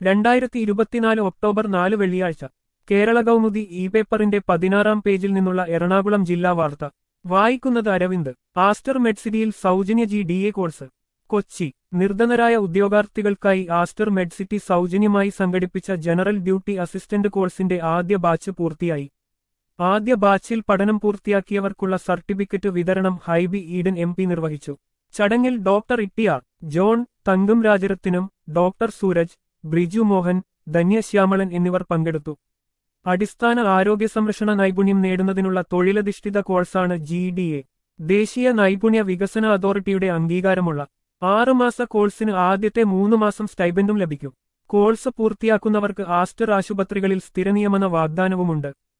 രണ്ടായിരത്തി ഇരുപത്തിനാല് ഒക്ടോബർ നാല് വെള്ളിയാഴ്ച കേരള കൗമുദി ഇ പേപ്പറിന്റെ പതിനാറാം പേജിൽ നിന്നുള്ള എറണാകുളം ജില്ലാ വാർത്ത വായിക്കുന്നത് അരവിന്ദ് ആസ്റ്റർ മെഡ്സിറ്റിയിൽ സൗജന്യ G D A course Kochi നിർധനരായ ഉദ്യോഗാർത്ഥികൾക്കായി ആസ്റ്റർ മെഡ്സിറ്റി സൗജന്യമായി സംഘടിപ്പിച്ച ജനറൽ ഡ്യൂട്ടി അസിസ്റ്റന്റ് കോഴ്സിന്റെ ആദ്യ ബാച്ച് പൂർത്തിയായി ആദ്യ ബാച്ചിൽ പഠനം പൂർത്തിയാക്കിയവർക്കുള്ള സർട്ടിഫിക്കറ്റ് വിതരണം ഹൈബി ഈഡൻ എം പി നിർവഹിച്ചു ചടങ്ങിൽ ഡോക്ടർ ഇട്ടിയാർ ജോൺ തങ്കം രാജരത്തിനും ഡോക്ടർ സൂരജ് ബ്രിജു മോഹൻ ധന്യശ്യാമളൻ എന്നിവർ പങ്കെടുത്തു അടിസ്ഥാന ആരോഗ്യ സംരക്ഷണ നൈപുണ്യം നേടുന്നതിനുള്ള തൊഴിലധിഷ്ഠിത കോഴ്സാണ് ജി ഡി എ ദേശീയ നൈപുണ്യ വികസന അതോറിറ്റിയുടെ അംഗീകാരമുള്ള ആറുമാസ കോഴ്സിന് ആദ്യത്തെ മൂന്ന് മാസം സ്റ്റൈബൻഡും ലഭിക്കും കോഴ്സ് പൂർത്തിയാക്കുന്നവർക്ക് ആസ്റ്റർ ആശുപത്രികളിൽ സ്ഥിരനിയമന വാഗ്ദാനവുമുണ്ട്